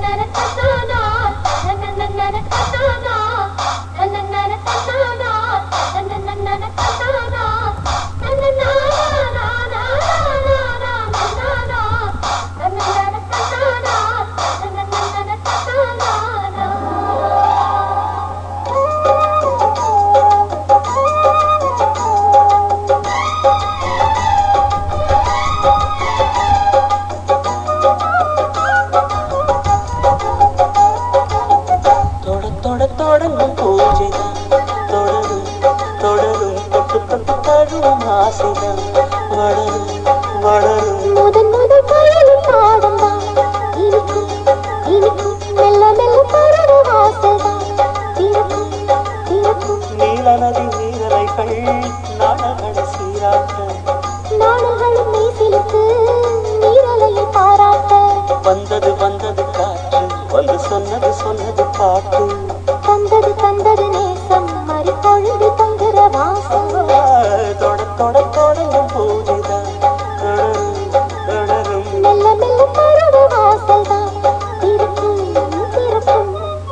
தொட தொட தொடங்கும் பூஜைதான் தொடரும் தொடரும் தொட்டு தொட்டு தழுவும் ஆசைதான் வளரும் வளரும் முதன் முதல் பயிலும் பாடம்தான் இனிக்கும் இனிக்கும் மெல்ல மெல்ல பருவ வாசல்தான் திறக்கும் திறக்கும் நீல நதி நீரலைகள் நாடகட சீராட்ட நாடுகளும் மீசிலுக்கு நீரலையை பாராட்ட வந்தது வந்தது காற்று வந்து சொன்னது சொன்னது பாட்டு தந்தது தந்தது நேசம் மறி பொழுது தங்குற வாசம் தொட தொட தொடங்கும் பூஜைதான் தொடரும் தொடரும் மெல்ல மெல்ல பருவ வாசல்தான் திறக்கும் திறக்கும்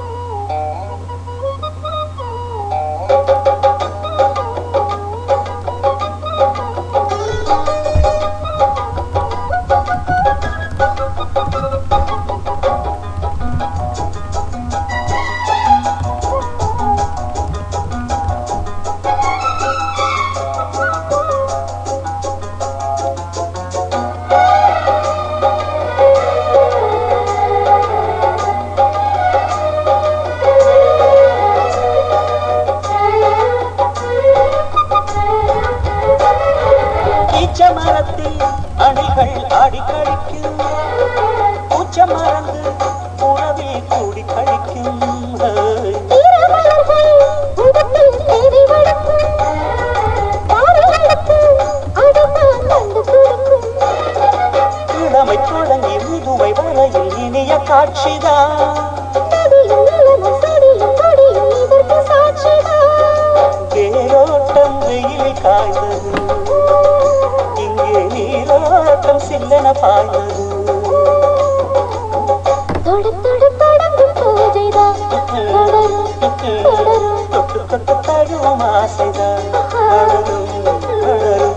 ஈச்ச மரத்தில் அணிகள் ஆடி கழிக்கும் பூச்ச மறந்து உறவில் கூடி கழிக்கும் ஈரமலர்கள் உடம்பில் தேடி வளர்க்கும் தாரைகளுக்கு அதுதான் வந்து கொடுக்கும் இளமை தொடங்கி முதுமை வரையில் இனிய காட்சிதான் நதியும் நிலமும் செடியும் கொடியும் இதற்கு சாட்சிதான் வேரோட்டம் வெயில் காய்ந்தது இங்கே நீரோட்டம் சில்லென பாய்ந்தது தொட தொட தொடங்கும் பூஜைதான் தொடரும் தொடரும் தொட்டு தொட்டு தழுவும் ஆசைதான் தொடரும் தொடரும்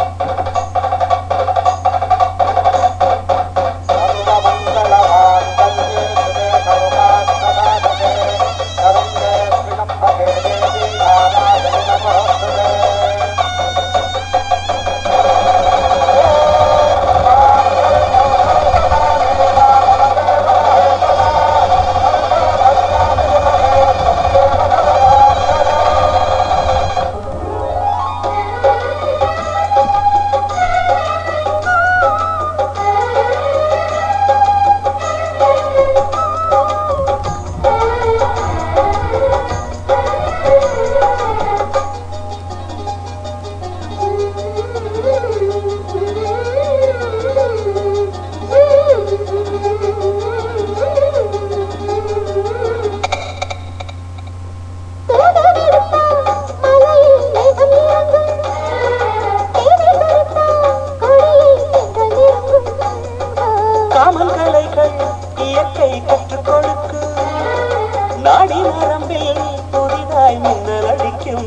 காமங்கலைகள் இயற்கை கற்றுக் கொடுக்கு நாடி நரம்பில் புதிதாய் மின்னல் அடிக்கும்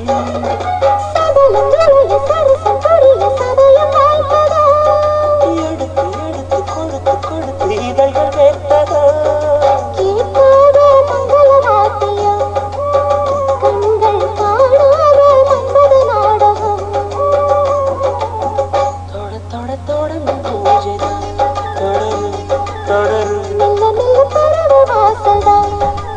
எடுத்து எடுத்து கொடுத்து கொடுத்து இதழ்கள் வேர்த்ததோ தொட தொட தொடங்கும் பூஜைதான் தொடரும் தொடரும்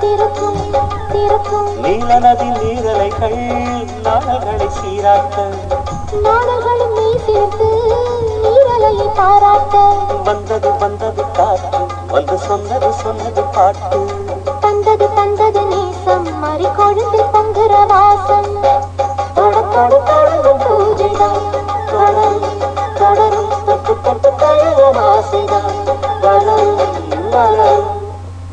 நீல நதி நீரலைகள் நாடல்களை சீராட்ட நாடுகளும் நீ சேர்த்து நீரலையை பாராட்ட வந்தது வந்தது காற்று வந்து சொன்னது சொன்னது பாட்டு தந்தது தந்தது நேசம் மறி கொழுந்து பொங்குற வாசம்